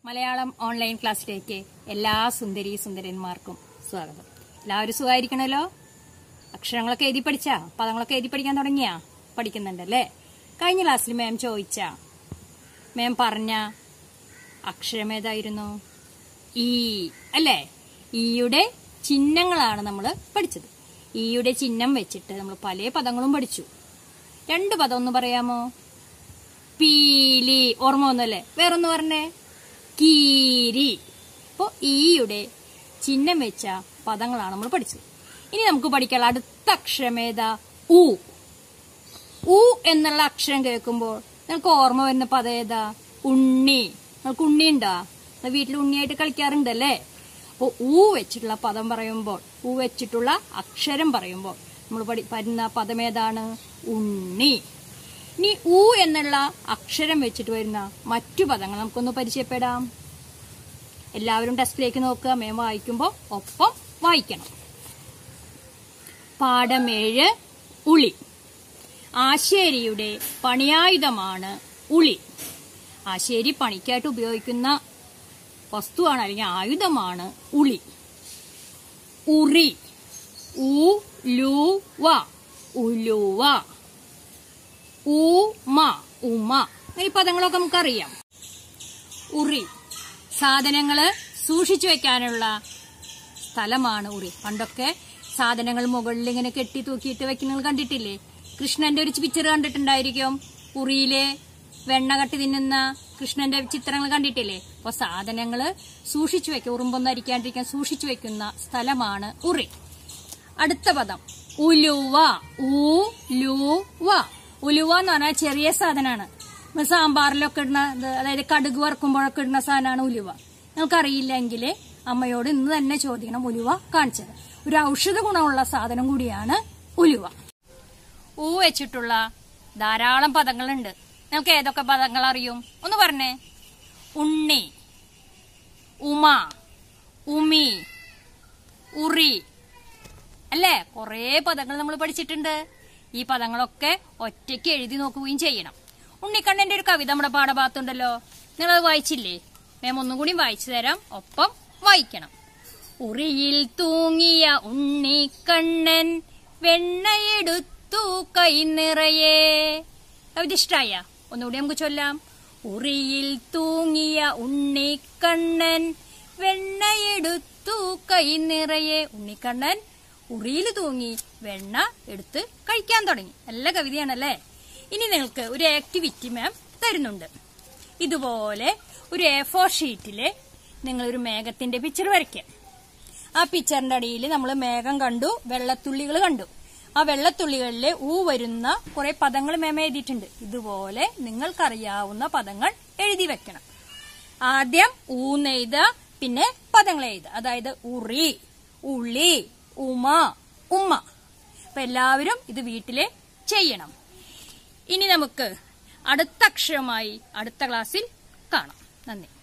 Malayalam online ക്ലാസ്സിലേക്ക് എല്ലാ സുന്ദരി സുന്ദരന്മാർക്കും സ്വാഗതം എല്ലാവരും സുഖമായിരിക്കണല്ലോ അക്ഷരങ്ങളൊക്കെ എഴുതി പഠിച്ചാ പദങ്ങളൊക്കെ എഴുതി പഠിക്കാൻ തുടങ്ങിയാ പഠിക്കുന്നുണ്ടല്ലേ കഴിഞ്ഞ ക്ലാസ്സിൽ മാം ചോദിച്ച മാം പറഞ്ഞ അക്ഷരം ഏതായിരുന്നു ഈ അല്ലേ ഈയുടെ ചിഹ്നങ്ങളാണ് നമ്മൾ പഠിച്ചത് ഈയുടെ ചിഹ്നം വെച്ചിട്ട് നമ്മൾ പല പദങ്ങളും പഠിച്ചു രണ്ട് പദം ഒന്ന് പറയാമോ പീലി ഓർമ്മ ഒന്നല്ലേ വേറൊന്ന് പറഞ്ഞേ കീരി അപ്പോ ഈയുടെ ചിഹ്നം വെച്ച പദങ്ങളാണ് നമ്മൾ പഠിച്ചത് ഇനി നമുക്ക് പഠിക്കാനുള്ള അടുത്ത അക്ഷരം ഏതാ ഉ ഉ എന്നുള്ള അക്ഷരം കേൾക്കുമ്പോൾ നിങ്ങൾക്ക് ഓർമ്മ വരുന്ന പദം ഏതാ ഉണ്ണി നിങ്ങൾക്ക് ഉണ്ണി ഉണ്ടാ വീട്ടിൽ ഉണ്ണിയായിട്ട് കളിക്കാറുണ്ടല്ലേ അപ്പോൾ ഊ വെച്ചിട്ടുള്ള പദം പറയുമ്പോൾ ഊ വെച്ചിട്ടുള്ള അക്ഷരം പറയുമ്പോൾ നമ്മൾ പഠി വരുന്ന പദം ഏതാണ് ഉണ്ണി ഇനി ഊ എന്നുള്ള അക്ഷരം വെച്ചിട്ട് വരുന്ന മറ്റു പദങ്ങൾ നമുക്കൊന്ന് പരിചയപ്പെടാം എല്ലാവരും ടെസ്റ്റിലേക്ക് നോക്കുക മേം വായിക്കുമ്പോൾ ഒപ്പം വായിക്കണം പാഠം ഏഴ് ഉളി ആശേരിയുടെ പണിയായുധമാണ് ഉളി ആശേരി പണിക്കായിട്ട് ഉപയോഗിക്കുന്ന വസ്തുവാണ് അല്ലെങ്കിൽ ആയുധമാണ് ഉളി ഉറി ഉലുവ ഉലുവ ഉമ ഉമ ഈ പദങ്ങളൊക്കെ നമുക്കറിയാം ഉറി സാധനങ്ങള് സൂക്ഷിച്ചു വെക്കാനുള്ള സ്ഥലമാണ് ഉറി പണ്ടൊക്കെ സാധനങ്ങൾ മുകളിൽ ഇങ്ങനെ കെട്ടി തൂക്കിയിട്ട് വെക്കുന്നത് കണ്ടിട്ടില്ലേ കൃഷ്ണന്റെ ഒരു പിക്ചർ കണ്ടിട്ടുണ്ടായിരിക്കും ഉറിയിലെ വെണ്ണ കട്ടി തിന്നുന്ന കൃഷ്ണന്റെ ചിത്രങ്ങൾ കണ്ടിട്ടില്ലേ അപ്പൊ സാധനങ്ങള് സൂക്ഷിച്ചു വെക്കുക ഉറുമ്പൊന്നും അരിക്കാണ്ടിരിക്കാൻ സൂക്ഷിച്ചു വെക്കുന്ന സ്ഥലമാണ് ഉറി അടുത്ത പദം ഉലുവ ഉലുവ ഉലുവ എന്ന് പറഞ്ഞാൽ ചെറിയ സാധനമാണ് നമ്മൾ സാമ്പാറിലൊക്കെ ഇടുന്ന ഇത് അതായത് കടുക് വറുക്കുമ്പോഴൊക്കെ ഇടുന്ന സാധനമാണ് ഉലുവ നിങ്ങൾക്കറിയില്ലെങ്കിൽ അമ്മയോട് ഇന്ന് തന്നെ ചോദിക്കണം ഉലുവ കാണിച്ചത് ഒരു ഔഷധ ഗുണമുള്ള സാധനം കൂടിയാണ് ഉലുവ ഊ വെച്ചിട്ടുള്ള ധാരാളം പദങ്ങളുണ്ട് നമുക്ക് ഏതൊക്കെ പദങ്ങൾ അറിയും ഒന്ന് പറഞ്ഞേ ഉണ്ണി ഉമ ഉമി ഉറി അല്ലേ കുറേ പദങ്ങൾ നമ്മൾ പഠിച്ചിട്ടുണ്ട് ഈ പദങ്ങളൊക്കെ ഒറ്റയ്ക്ക് എഴുതി നോക്കുകയും ചെയ്യണം ഉണ്ണിക്കണ്ണന്റെ ഒരു കവിത നമ്മുടെ പാഠഭാഗത്തുണ്ടല്ലോ നിങ്ങളത് വായിച്ചില്ലേ മേം ഒന്നും കൂടി വായിച്ചു തരാം ഒപ്പം വായിക്കണം ഉറിയിൽ തൂങ്ങിയ ഉണ്ണിക്കണ്ണൻ വെണ്ണയെടുത്തു കൈ നിറയെ കവിത ഇഷ്ടായ ഒന്നുകൂടി നമുക്ക് ചൊല്ലാം ഉറിയിൽ തൂങ്ങിയ ഉണ്ണിക്കണ്ണൻ വെണ്ണയെടുത്തു കൈ നിറയെ ഉണ്ണിക്കണ്ണൻ ഉറിയിൽ തൂങ്ങി വെണ്ണ എടുത്ത് കഴിക്കാൻ തുടങ്ങി നല്ല കവിതയാണല്ലേ ഇനി നിങ്ങൾക്ക് ഒരു ആക്ടിവിറ്റി മാം തരുന്നുണ്ട് ഇതുപോലെ ഒരു എ ഫോർ ഷീറ്റില് നിങ്ങൾ ഒരു മേഘത്തിന്റെ പിക്ചർ വരയ്ക്കുക ആ പിക്ചറിന്റെ അടിയിൽ നമ്മൾ മേഘം കണ്ടു വെള്ളത്തുള്ളികൾ കണ്ടു ആ വെള്ളത്തുള്ളികളിൽ ഊ വരുന്ന കുറെ പദങ്ങൾ മേമ എഴുതിയിട്ടുണ്ട് ഇതുപോലെ നിങ്ങൾക്കറിയാവുന്ന പദങ്ങൾ എഴുതി വെക്കണം ആദ്യം ഊന്നെഴുത പിന്നെ പദങ്ങൾ എഴുതുക അതായത് ഉറി ഉള്ളി ഉമ ഉമ്മ അപ്പൊ എല്ലാവരും ഇത് വീട്ടില് ചെയ്യണം ഇനി നമുക്ക് അടുത്ത അക്ഷരമായി അടുത്ത ക്ലാസ്സിൽ കാണാം നന്ദി